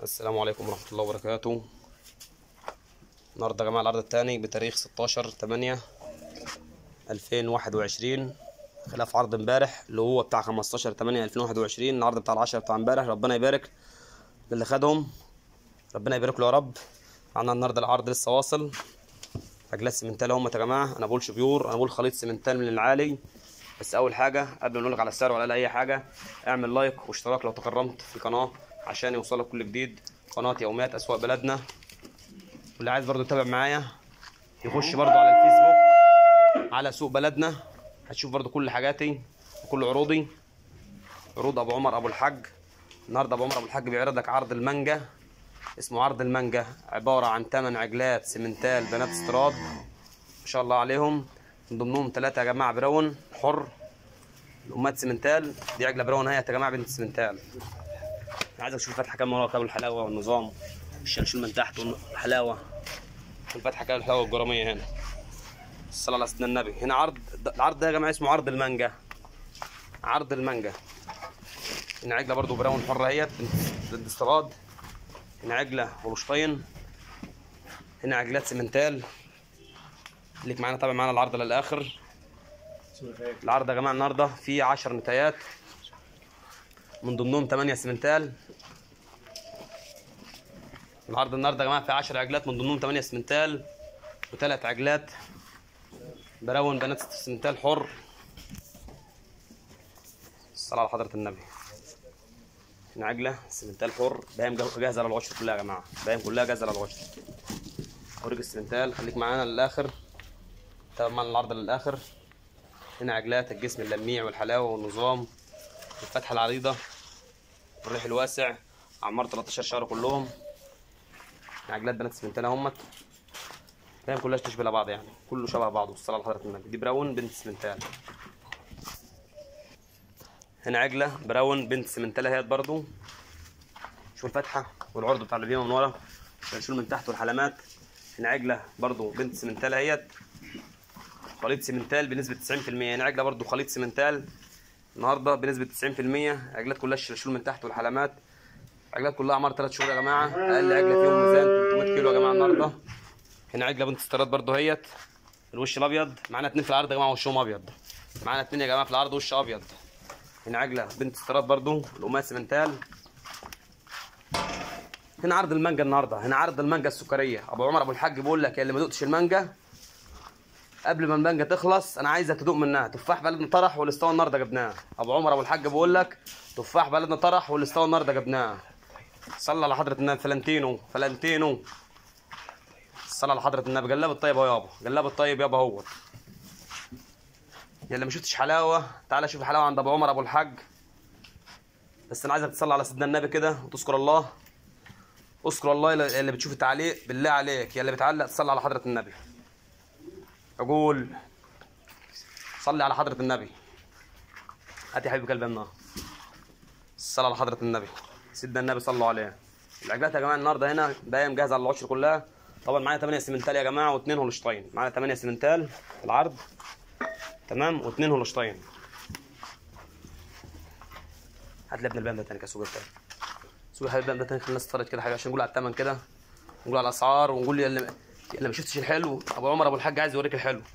السلام عليكم ورحمة الله وبركاته النهاردة يا جماعة العرض التاني بتاريخ 16 8 2021 خلاف عرض امبارح اللي هو بتاع 15 8 2021 العرض بتاع العشرة بتاع امبارح ربنا يبارك للي خدهم ربنا يبارك له يا رب معانا النهاردة العرض لسه واصل عجلات سمنتال هم يا جماعة انا بقول شبيور انا بقول خليط سمنتال من العالي بس اول حاجة قبل ما نقولك على السعر ولا اي حاجة اعمل لايك واشتراك لو تكرمت في القناة عشان يوصلك كل جديد قناة يوميات اسواق بلدنا واللي عايز برضو يتابع معايا يخش برضو على الفيسبوك على سوق بلدنا هتشوف برضو كل حاجاتي وكل عروضي عروض ابو عمر ابو الحاج النهارده ابو عمر ابو الحاج بيعرض لك عرض المانجا اسمه عرض المانجا عبارة عن 8 عجلات سمنتال بنات استراد ما شاء الله عليهم من ضمنهم ثلاثة يا جماعة براون حر الأمات سمنتال دي عجلة براون اهي يا جماعة بنت سمنتال عايزك تشوف الفتحة كام وراها كام الحلاوة والنظام الشلشول من تحت والحلاوة والفتحة كام الحلاوة الجرامية هنا الصلاة على سيدنا النبي هنا عرض العرض ده يا جماعة اسمه عرض المانجا عرض المانجا هنا عجلة برضو براون حرة اهيت بنت استراد هنا عجلة هولشتاين هنا عجلات سمنتال ليك معانا تابع معانا العرض للآخر العرض يا جماعة النهاردة فيه 10 نتايات من ضمنهم 8 سمنتال العرض النهارده يا جماعة فيه 10 عجلات من ضمنهم 8 سمنتال وثلاث عجلات براون بنات سمنتال حر الصلاة على حضرة النبي هنا عجلة سمنتال حر بايم جاهزة للعشر كلها يا جماعة بايم كلها جاهزة للعشر اوريك السمنتال خليك معانا للآخر تابع معانا العرض للآخر هنا عجلات الجسم اللميع والحلاوة والنظام الفتحة العريضة الريح الواسع عمار 13 شهر كلهم عجلات بنات سمنتال اهمت بايم كلها تشبه لبعض يعني كله شبه بعضه والصلاة على حضرة النبي دي براون بنت سمنتال هنا عجلة براون بنت سمنتالة اهيت برضو شوف الفتحة والعرض بتاع البيمة من ورا الشلشول من تحت والحلمات هنا عجلة برضو بنت سمنتالة اهيت خليط سمنتال بنسبة 90% هنا عجلة برضو خليط سمنتال النهارده بنسبة 90% عجلات كلها الشلشول من تحت والحلمات عجلات كلها اعمار 3 شهور يا جماعة اقل عجلة فيهم ميزان 300 كيلو يا جماعة النهارده هنا عجلة بنت استيراد برضو اهيت الوش الابيض معانا اتنين في العرض يا جماعة وشهم ابيض معانا اتنين يا جماعة في العرض وش ابيض هنا عجلة بنت استيراد برضو القماش سمنتال هنا عرض المانجا النهارده هنا عرض المانجا السكريه ابو عمر ابو الحاج بيقول لك يا اللي ما دقتش المانجا قبل ما المانجا تخلص انا عايزك تدوق منها تفاح بلدنا طرح والاستوى النهارده جبناه ابو عمر ابو الحاج بيقول لك تفاح بلدنا طرح والاستوى النهارده جبناه صلى على حضره النبي فلانتينو فلانتينو صلى على حضره النبي جلاب الطيب اهو يابا جلاب الطيب يابا هو يا اللي ما شفتش حلاوه تعالى شوف الحلاوه عند ابو عمر ابو الحاج بس انا عايزك تصلي على سيدنا النبي كده وتذكر الله اذكر الله اللي بتشوف التعليق بالله عليك يا اللي بتعلق تصلي على حضره النبي اقول صلي على حضره النبي هات يا حبيبي قلبي النار الصلاه على حضره النبي سيدنا النبي صلوا عليه العجلات يا جماعه النهارده هنا بايم جاهزه على العشر كلها طبعا معايا 8 سمنتال يا جماعه واثنين هولشتاين معايا 8 سمنتال في العرض تمام واثنين هولشتاين هات لي ابن البام ده تاني كسوق التاني سوق حبيب البام ده تاني خلينا الناس تتفرج كده حاجه عشان نقول على الثمن كده نقول على الاسعار ونقول يا اللي اللي ما شفتش الحلو ابو عمر ابو الحاج عايز يوريك الحلو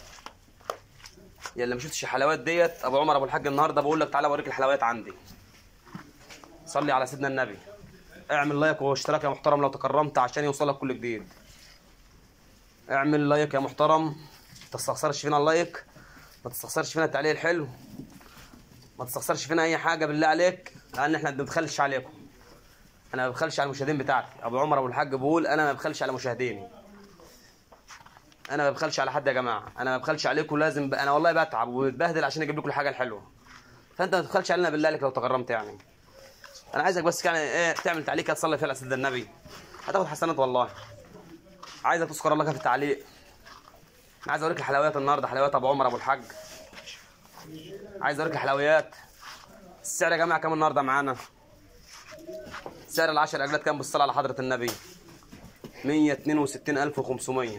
يا اللي ما شفتش الحلويات ديت ابو عمر ابو الحاج النهارده بقول لك تعالى اوريك الحلويات عندي صلي على سيدنا النبي اعمل لايك واشتراك يا محترم لو تكرمت عشان يوصلك كل جديد اعمل لايك يا محترم ما تستخسرش فينا اللايك ما تستخسرش فينا التعليق الحلو ما تستخسرش فينا اي حاجه بالله عليك لان احنا ما بنبخلش عليكم انا ما ببخلش على المشاهدين بتاعتي ابو عمر ابو الحاج بيقول انا ما ببخلش على مشاهديني انا ما ببخلش على حد يا جماعه انا ما ببخلش عليكم لازم ب... انا والله بتعب وبتبهدل عشان اجيب لكم الحاجه الحلوه فانت ما تبخلش علينا بالله عليك لو تكرمت يعني انا عايزك بس يعني ايه تعمل تعليق تصلي فيها على سيدنا النبي هتاخد حسنات والله عايزك تذكر الله في التعليق عايز اوريك الحلويات النهارده حلويات ابو عمر ابو الحاج عايز اوريك الحلويات السعر يا جماعه كام النهارده معانا سعر العشر عجلات كام بالصلاه على حضره النبي 162500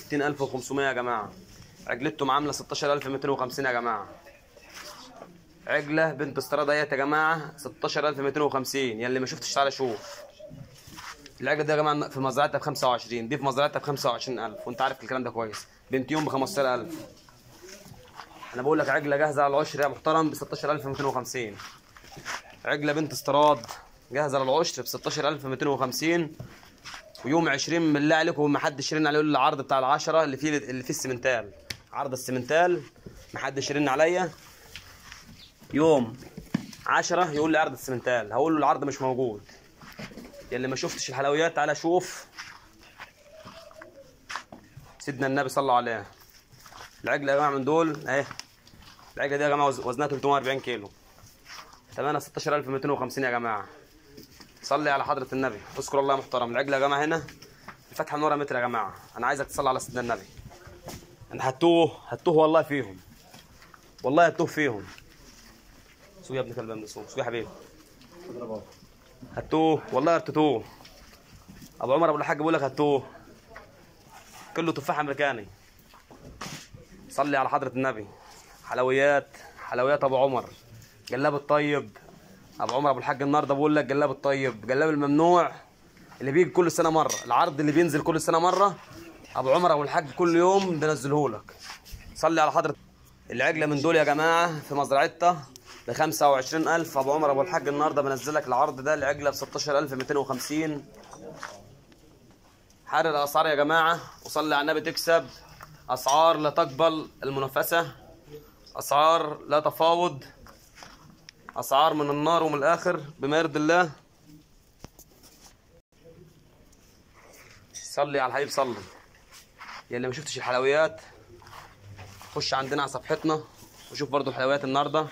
162500 يا جماعه عجلتهم عامله 16250 يا جماعه عجله بنت استراد اهيت يا جماعه 16250 يلي ما شفتش تعالى شوف العجله دي يا جماعه في مزرعتها ب 25 دي في مزرعتها ب 25000 وانت عارف الكلام ده كويس بنت يوم ب 15000 انا بقول لك عجله جاهزه على العشر يا محترم ب 16250 عجله بنت استراد جاهزه للعشر ب 16250 ويوم 20 بالله عليكم ما حدش يرن عليه يقول لي العرض بتاع العشرة اللي فيه اللي فيه السمنتال عرض السمنتال ما حدش يرن عليا يوم 10 يقول لي عرض السمنتال هقول له العرض مش موجود يلي ما شفتش الحلويات تعالى شوف سيدنا النبي صلى الله عليه العجله يا جماعه من دول اهي العجله دي يا جماعه وز- وزنها 340 كيلو ثمنها 16250 يا جماعه صلي على حضره النبي اذكر الله محترم العجله يا جماعه هنا الفتحه من ورا متر يا جماعه انا عايزك تصلي على سيدنا النبي انا هتوه هتوه والله فيهم والله هتوه فيهم سوق يا ابن كلب من سوق سوق يا حبيبي هتوه والله هتوه ابو عمر ابو الحاج بيقول لك هتوه كله تفاح امريكاني صلي على حضره النبي حلويات حلويات ابو عمر جلاب الطيب ابو عمر ابو الحاج النهارده بقول لك جلاب الطيب جلاب الممنوع اللي بيجي كل سنه مره العرض اللي بينزل كل سنه مره ابو عمر ابو الحاج كل يوم بنزله لك صلي على حضره العجله من دول يا جماعه في مزرعتها ب 25000 ابو عمر ابو الحاج النهارده بنزل لك العرض ده العجله ب 16250 حرر الاسعار يا جماعه وصلي على النبي تكسب اسعار لا تقبل المنافسه اسعار لا تفاوض اسعار من النار ومن الاخر بما يرضي الله صلي على الحبيب صلي يا اللي ما شفتش الحلويات خش عندنا على صفحتنا وشوف برضو الحلويات النهارده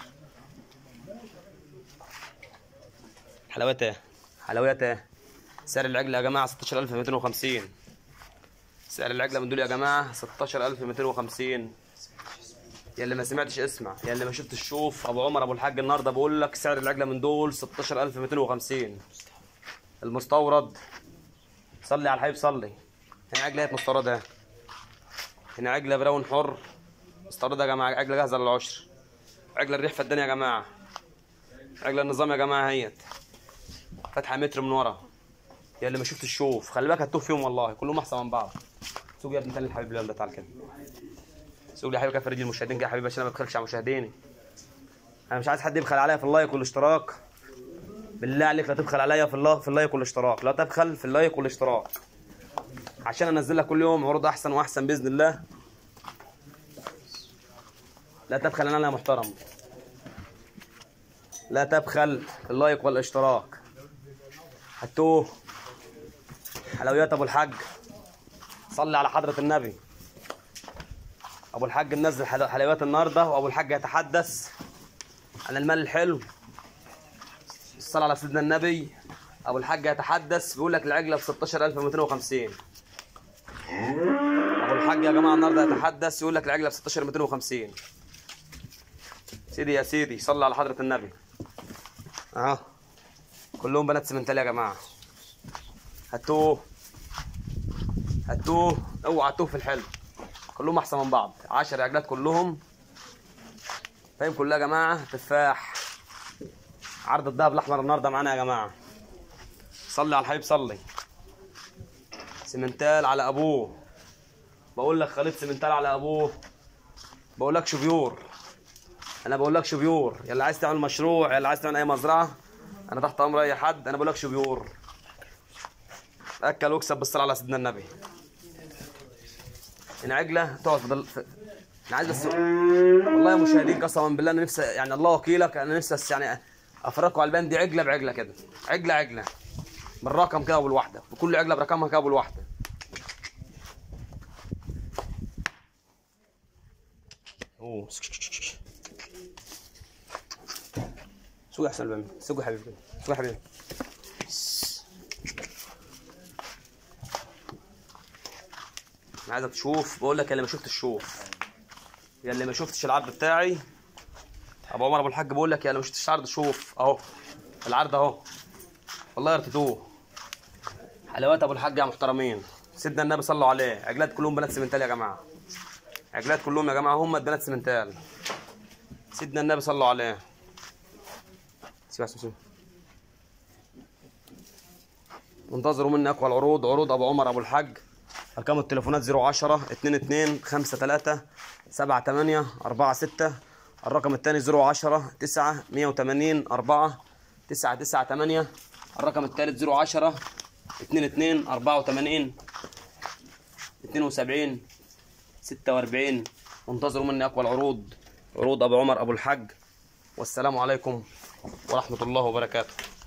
حلويات ايه حلويات ايه سعر العجله يا جماعه 16250 سعر العجله من دول يا جماعه 16250 يا اللي ما سمعتش اسمع يا اللي ما شفتش شوف ابو عمر ابو الحاج النهارده بقول لك سعر العجله من دول 16250 المستورد صلي على الحبيب صلي هنا عجله هي مستورده اهي. هنا عجله براون حر مستورده يا جماعه عجله جاهزه للعشر عجله الريح في الدنيا يا جماعه عجله النظام يا جماعه اهيت فاتحه متر من ورا يا اللي ما شفتش شوف خلي بالك هتوه فيهم والله كلهم احسن من بعض سوق يا ابن تاني الحبيب يلا تعال كده سوق لي يا حبيبي كده فريج المشاهدين كده يا حبيبي عشان انا ما ببخلش على مشاهديني انا مش عايز حد يبخل عليا في اللايك والاشتراك بالله عليك لا تبخل عليا في الله في اللايك والاشتراك لا تبخل في اللايك والاشتراك عشان انزل لك كل يوم عروض احسن واحسن باذن الله لا تبخل انا يا محترم لا تبخل في اللايك والاشتراك هتوه حلويات ابو الحاج صلي على حضره النبي ابو الحاج منزل حلو- حلويات النهارده وابو الحاج يتحدث عن المال الحلو الصلاة على سيدنا النبي ابو الحاج يتحدث بيقول لك العجله ب 16250 ابو الحاج يا جماعه النهارده يتحدث يقول لك العجله ب 16250 سيدي يا سيدي صلى على حضره النبي اهو كلهم بنات سمنتال يا جماعه هاتوه هاتوه اوعى تتوه في الحلم كلهم احسن من بعض 10 عجلات كلهم فاهم كلها يا جماعه تفاح عرض الذهب الاحمر النهارده معانا يا جماعه صلي على الحبيب صلي سمنتال على ابوه بقول لك خليط سمنتال على ابوه بقول لك بيور انا بقول لك بيور يلا عايز تعمل مشروع يلا عايز تعمل اي مزرعه انا تحت امر اي حد انا بقول لك بيور اكل واكسب بالصلاه على سيدنا النبي ان عجله تقعد فضل في... انا عايز بس والله يا مشاهدين قسما بالله انا نفسي يعني الله وكيلك انا نفسي بس يعني افرقوا على البان دي عجله بعجله كده عجله عجله بالرقم كده بالواحده بكل عجله برقمها كده بالواحده اوه سوق احسن البان سوق يا حبيبي كده سوق يا حبيبي انا عايزك تشوف بقول لك يا اللي ما شفتش شوف يا اللي ما شفتش العرض بتاعي ابو عمر ابو الحاج بقول لك يا اللي ما شفتش العرض شوف اهو العرض اهو والله يرتدوه حلوات ابو الحاج يا محترمين سيدنا النبي صلوا عليه عجلات كلهم بنات سمنتال يا جماعه عجلات كلهم يا جماعه هم بنات سمنتال سيدنا النبي صلوا عليه سيبها سيبها انتظروا مني اقوى العروض عروض ابو عمر ابو الحاج ارقام التليفونات 010 22 53 78 46 الرقم الثاني 010 9 180 4 998 الرقم الثالث 010 22 84 72 46 انتظروا مني اقوى العروض عروض ابو عمر ابو الحاج والسلام عليكم ورحمه الله وبركاته